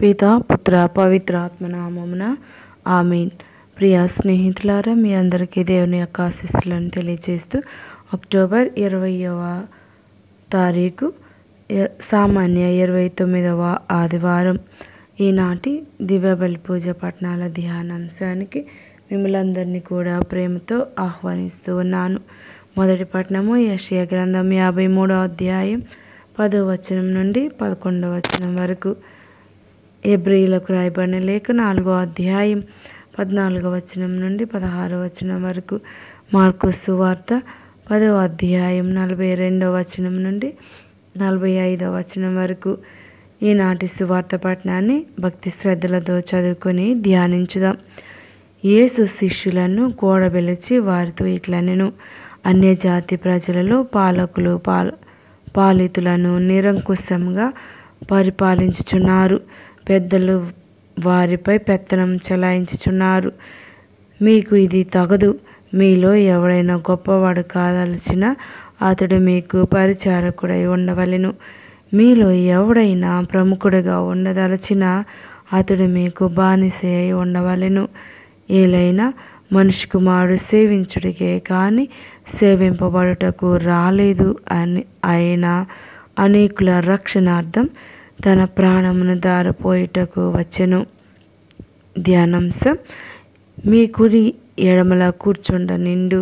పిత పుత్ర పవిత్ర ఆత్మనామమున ఆమీన్ ప్రియ స్నేహితులారా మీ అందరికీ దేవుని యొక్క ఆశీస్సులను తెలియజేస్తూ అక్టోబర్ ఇరవయవ తారీఖు ఇ- సామాన్య ఇరవై తొమ్మిదవ ఆదివారం ఈనాటి దివ్యబలి పూజ పట్టణాల ధ్యానాంశానికి మిమ్మల్ని అందరినీ కూడా ప్రేమతో ఆహ్వానిస్తూ ఉన్నాను మొదటి పట్టణము యషయ గ్రంథం యాభై మూడో అధ్యాయం పదో వచనం నుండి పదకొండవ వచనం వరకు ఎబ్రిలకు రాయబడిన లేఖ నాలుగో అధ్యాయం పద్నాలుగో వచనం నుండి పదహారో వచనం వరకు మార్కు సువార్త పదవ అధ్యాయం నలభై రెండవ వచనం నుండి నలభై ఐదవ వచనం వరకు ఈనాటి సువార్త పట్టణాన్ని భక్తి శ్రద్ధలతో చదువుకొని ధ్యానించుదాం యేసు శిష్యులను కూడబెలిచి వారితో ఇట్లనెను అన్యజాతి ప్రజలలో పాలకులు పాల పాలితులను నిరంకుశంగా పరిపాలించుచున్నారు పెద్దలు వారిపై పెత్తనం చెలాయించుచున్నారు మీకు ఇది తగదు మీలో ఎవడైనా గొప్పవాడు కాదలసిన అతడు మీకు పరిచారకుడై ఉండవలెను మీలో ఎవడైనా ప్రముఖుడిగా ఉండదలచిన అతడు మీకు బానిస అయి ఉండవలెను ఏలైనా మనిషి కుమారుడు సేవించుడికే కానీ సేవింపబడుటకు రాలేదు అని ఆయన అనేకుల రక్షణార్థం తన ప్రాణమును దారిపోయిటకు వచ్చెను ధ్యానాంశం మీ కుడి ఎడమల కూర్చుండ నిండు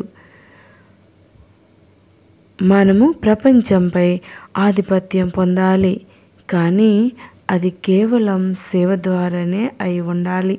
మనము ప్రపంచంపై ఆధిపత్యం పొందాలి కానీ అది కేవలం సేవ ద్వారానే అయి ఉండాలి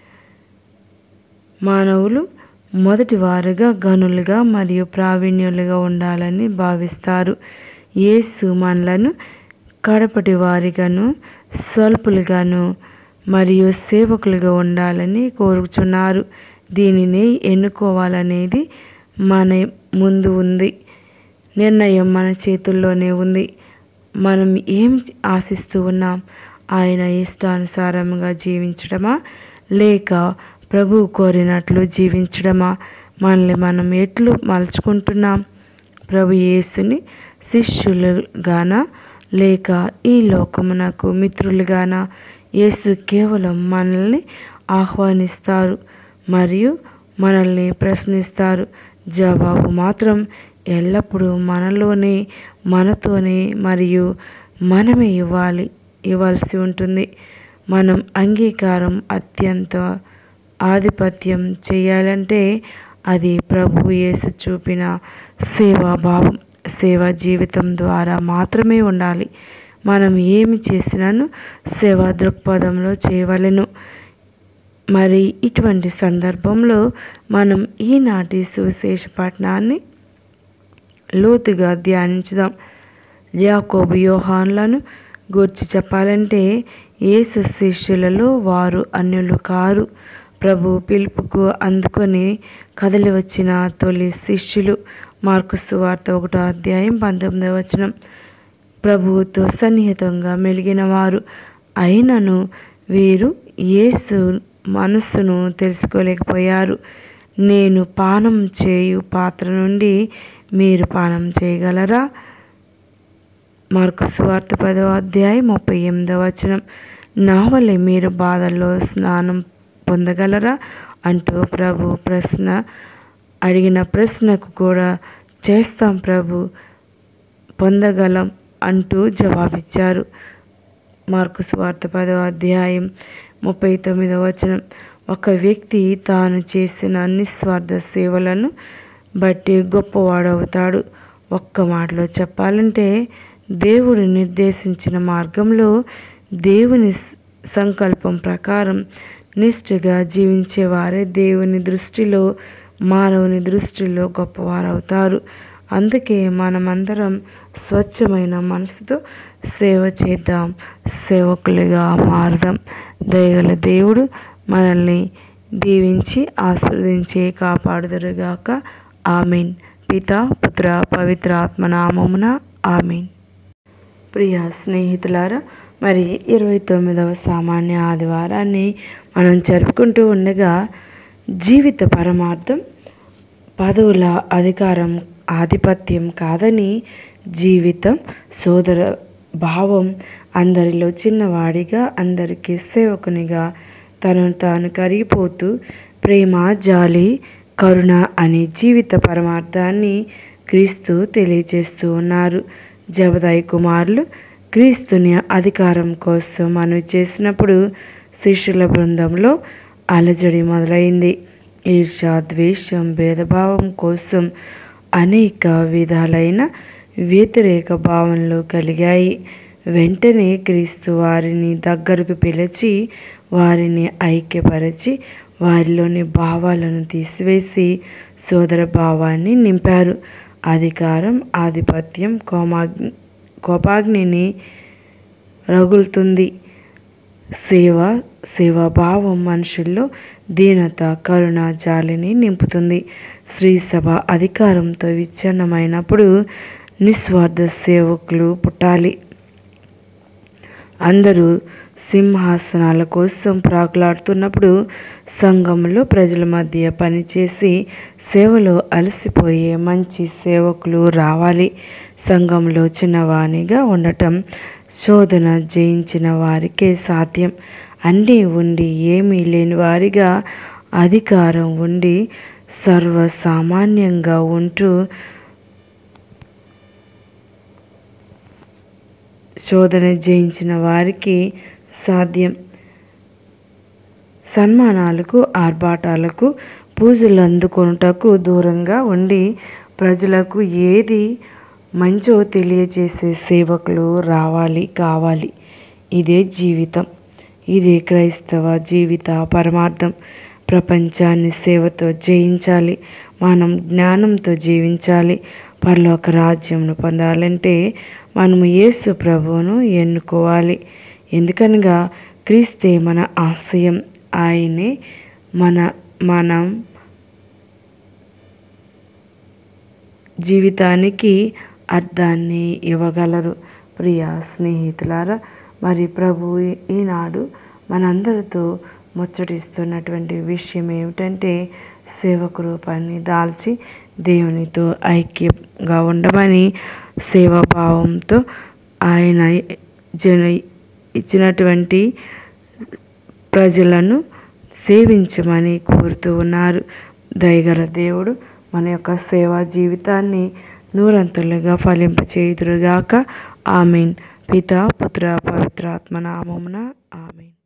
మానవులు మొదటి వారుగా గనులుగా మరియు ప్రావీణ్యులుగా ఉండాలని భావిస్తారు యేసు మనలను కడపటి వారిగాను స్వల్పులుగాను మరియు సేవకులుగా ఉండాలని కోరుచున్నారు దీనిని ఎన్నుకోవాలనేది మన ముందు ఉంది నిర్ణయం మన చేతుల్లోనే ఉంది మనం ఏం ఆశిస్తూ ఉన్నాం ఆయన ఇష్టానుసారంగా జీవించడమా లేక ప్రభువు కోరినట్లు జీవించడమా మనల్ని మనం ఎట్లు మలుచుకుంటున్నాం ప్రభు యేసుని శిష్యులుగానా లేక ఈ లోకమునకు మిత్రులుగానా యేసు కేవలం మనల్ని ఆహ్వానిస్తారు మరియు మనల్ని ప్రశ్నిస్తారు జవాబు మాత్రం ఎల్లప్పుడూ మనలోనే మనతోనే మరియు మనమే ఇవ్వాలి ఇవ్వాల్సి ఉంటుంది మనం అంగీకారం అత్యంత ఆధిపత్యం చేయాలంటే అది ప్రభు యేసు చూపిన సేవాభావం సేవా జీవితం ద్వారా మాత్రమే ఉండాలి మనం ఏమి చేసినాను సేవా దృక్పథంలో చేయవలెను మరి ఇటువంటి సందర్భంలో మనం ఈనాటి సువిశేష పట్టణాన్ని లోతుగా ధ్యానించుదాం యాకోబు యోహాన్లను గూర్చి చెప్పాలంటే యేసు శిష్యులలో వారు అన్యులు కారు ప్రభు పిలుపుకు అందుకొని కదలి వచ్చిన తొలి శిష్యులు మార్కు సువార్త ఒకటో అధ్యాయం పంతొమ్మిదవ వచనం ప్రభువుతో సన్నిహితంగా మెలిగిన వారు అయినను వీరు యేసు మనస్సును తెలుసుకోలేకపోయారు నేను పానం చేయు పాత్ర నుండి మీరు పానం చేయగలరా మార్కు సువార్త పదవ అధ్యాయం ముప్పై ఎనిమిదవ వచనం నా వల్లే మీరు బాధల్లో స్నానం పొందగలరా అంటూ ప్రభు ప్రశ్న అడిగిన ప్రశ్నకు కూడా చేస్తాం ప్రభు పొందగలం అంటూ జవాబిచ్చారు మార్కు సువార్త పదవ అధ్యాయం ముప్పై తొమ్మిదవ వచనం ఒక వ్యక్తి తాను చేసిన నిస్వార్థ సేవలను బట్టి గొప్పవాడవుతాడు ఒక్క మాటలో చెప్పాలంటే దేవుడు నిర్దేశించిన మార్గంలో దేవుని స- సంకల్పం ప్రకారం నిష్ఠగా జీవించేవారే దేవుని దృష్టిలో మానవుని దృష్టిలో గొప్పవారవుతారు అందుకే మనమందరం స్వచ్ఛమైన మనసుతో సేవ చేద్దాం సేవకులుగా మారదాం దయగల దేవుడు మనల్ని దీవించి ఆశీర్వదించి కాపాడుదురుగాక ఆమెన్ పిత పుత్ర పవిత్ర ఆత్మ నామమున ఆమెన్ ప్రియ స్నేహితులారా మరి ఇరవై తొమ్మిదవ సామాన్య ఆదివారాన్ని మనం జరుపుకుంటూ ఉండగా జీవిత పరమార్థం పదవుల అధికారం ఆధిపత్యం కాదని జీవితం సోదర భావం అందరిలో చిన్నవాడిగా అందరికీ సేవకునిగా తనను తాను కరిగిపోతూ ప్రేమ జాలి కరుణ అనే జీవిత పరమార్థాన్ని క్రీస్తు తెలియజేస్తూ ఉన్నారు జబదాయి కుమారులు క్రీస్తుని అధికారం కోసం మనవి చేసినప్పుడు శిష్యుల బృందంలో అలజడి మొదలైంది ఈర్ష ద్వేషం భేదభావం కోసం అనేక విధాలైన వ్యతిరేక భావనలు కలిగాయి వెంటనే క్రీస్తు వారిని దగ్గరకు పిలిచి వారిని ఐక్యపరిచి వారిలోని భావాలను తీసివేసి సోదర భావాన్ని నింపారు అధికారం ఆధిపత్యం కోమాగ్ని కోపాగ్నిని రగులుతుంది సేవ సేవాభావం మనుషుల్లో దీనత కరుణ జాలిని నింపుతుంది స్త్రీ సభ అధికారంతో విచ్ఛిన్నమైనప్పుడు నిస్వార్థ సేవకులు పుట్టాలి అందరూ సింహాసనాల కోసం ప్రాకులాడుతున్నప్పుడు సంఘంలో ప్రజల మధ్య పనిచేసి సేవలో అలసిపోయే మంచి సేవకులు రావాలి సంఘంలో చిన్నవాణిగా ఉండటం శోధన జయించిన వారికే సాధ్యం అన్నీ ఉండి ఏమీ లేని వారిగా అధికారం ఉండి సర్వసామాన్యంగా ఉంటూ శోధన జయించిన వారికి సాధ్యం సన్మానాలకు ఆర్భాటాలకు పూజలు అందుకొనుటకు దూరంగా ఉండి ప్రజలకు ఏది మంచో తెలియజేసే సేవకులు రావాలి కావాలి ఇదే జీవితం ఇదే క్రైస్తవ జీవిత పరమార్థం ప్రపంచాన్ని సేవతో జయించాలి మనం జ్ఞానంతో జీవించాలి పరలోక రాజ్యంను పొందాలంటే మనము యేసు ప్రభువును ఎన్నుకోవాలి ఎందుకనగా క్రీస్తే మన ఆశయం ఆయనే మన మనం జీవితానికి అర్థాన్ని ఇవ్వగలరు ప్రియ స్నేహితులారా మరి ప్రభు ఈనాడు మనందరితో ముచ్చటిస్తున్నటువంటి విషయం ఏమిటంటే సేవకు రూపాన్ని దాల్చి దేవునితో ఐక్యంగా ఉండమని సేవాభావంతో ఆయన జన ఇచ్చినటువంటి ప్రజలను సేవించమని కోరుతూ ఉన్నారు దయగల దేవుడు మన యొక్క సేవా జీవితాన్ని నూరంతులుగా ఫలింపచేయుదురుగాక ఆమెన్ పిత పుత్ర పవిత్రాత్మ నామమున ఆమెన్